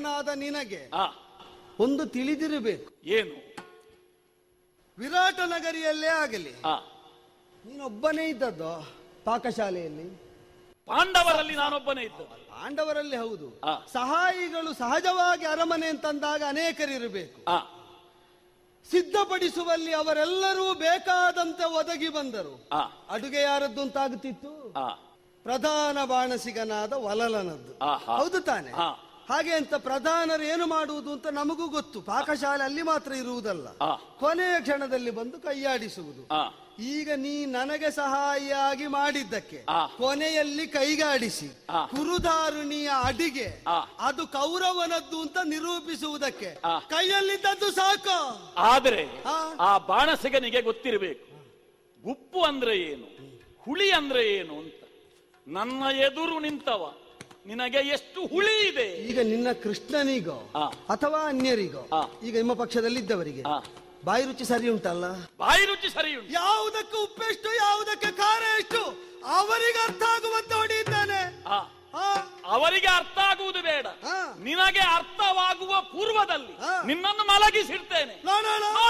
ಪಾಂಡವನಾದ ನಿನಗೆ ಆ ಒಂದು ತಿಳಿದಿರಬೇಕು ಏನು ವಿರಾಟ ನಗರಿಯಲ್ಲೇ ಆಗಲಿ ಆ ನೀನೊಬ್ಬನೇ ಇದ್ದದ್ದು ಪಾಕಶಾಲೆಯಲ್ಲಿ ಪಾಂಡವರಲ್ಲಿ ನಾನೊಬ್ಬನೇ ಇದ್ದದ್ದು ಪಾಂಡವರಲ್ಲಿ ಹೌದು ಆ. ಸಹಾಯಿಗಳು ಸಹಜವಾಗಿ ಅರಮನೆ ಅಂತಂದಾಗ ಅನೇಕರಿರಬೇಕು ಆ ಸಿದ್ಧಪಡಿಸುವಲ್ಲಿ ಅವರೆಲ್ಲರೂ ಬೇಕಾದಂತೆ ಒದಗಿ ಬಂದರು ಆ ಅಡುಗೆ ಯಾರದ್ದು ಅಂತಾಗುತ್ತಿತ್ತು ಆ ಪ್ರಧಾನ ಬಾಣಸಿಗನಾದ ವಲಲನದ್ದು ಆಹಾ. ಹೌದು ತಾನೆ ಹಾ. ಹಾಗೆ ಅಂತ ಪ್ರಧಾನರು ಏನು ಮಾಡುವುದು ಅಂತ ನಮಗೂ ಗೊತ್ತು ಪಾಕಶಾಲೆ ಅಲ್ಲಿ ಮಾತ್ರ ಇರುವುದಲ್ಲ ಆ. ಕೊನೆಯ ಕ್ಷಣದಲ್ಲಿ ಬಂದು ಕೈಯಾಡಿಸುವುದು ಆ ಈಗ ನೀ ನನಗೆ ಸಹಾಯಿಯಾಗಿ ಮಾಡಿದ್ದಕ್ಕೆ ಆ. ಕೊನೆಯಲ್ಲಿ ಕೈಗಾಡಿಸಿ ಆ. ಕುರುದಾರುಣಿಯ ಅಡಿಗೆ ಆ. ಅದು ಕೌರವನದ್ದು ಅಂತ ನಿರೂಪಿಸುವುದಕ್ಕೆ ಆ. ಕೈಯಲ್ಲಿದ್ದದ್ದು ಸಾಕು ಆದರೆ ಆ. ಆ ಬಾಣಸಿಗನಿಗೆ ಗೊತ್ತಿರಬೇಕು ಗುಪ್ಪು ಅಂದ್ರೆ ಏನು ಹುಳಿ ಅಂದ್ರೆ ಏನು ಅಂತ ನನ್ನ ಎದುರು ನಿಂತವ ನಿನಗೆ ಎಷ್ಟು ಹುಳಿ ಇದೆ ಈಗ ನಿನ್ನ ಕೃಷ್ಣನಿಗೋ ಆ. ಅಥವಾ ಅನ್ಯರಿಗೋ ಆ. ಈಗ ನಿಮ್ಮ ಪಕ್ಷದಲ್ಲಿದ್ದವರಿಗೆ ಆ. ಬಾಯಿ ರುಚಿ ಸರಿ ಉಂಟಲ್ಲ ಬಾಯಿ ರುಚಿ ಸರಿ ಉಂಟು ಯಾವುದಕ್ಕೆ ಉಪ್ಪೆಷ್ಟು ಯಾವುದಕ್ಕೆ ಖಾರ ಎಷ್ಟು ಅವರಿಗೆ ಅರ್ಥ ಆಗುವಂತ ಹೊಡೆಯುತ್ತಾನೆ ಆ, ಆ, ಅವರಿಗೆ ಅರ್ಥ ಆಗುವುದು ಬೇಡ ಆ. ನಿನಗೆ ಅರ್ಥವಾಗುವ ಪೂರ್ವದಲ್ಲಿ ಆ. ನಿನ್ನನ್ನು ಮಲಗಿಸಿರ್ತೇನೆ ನೋಡೋಣ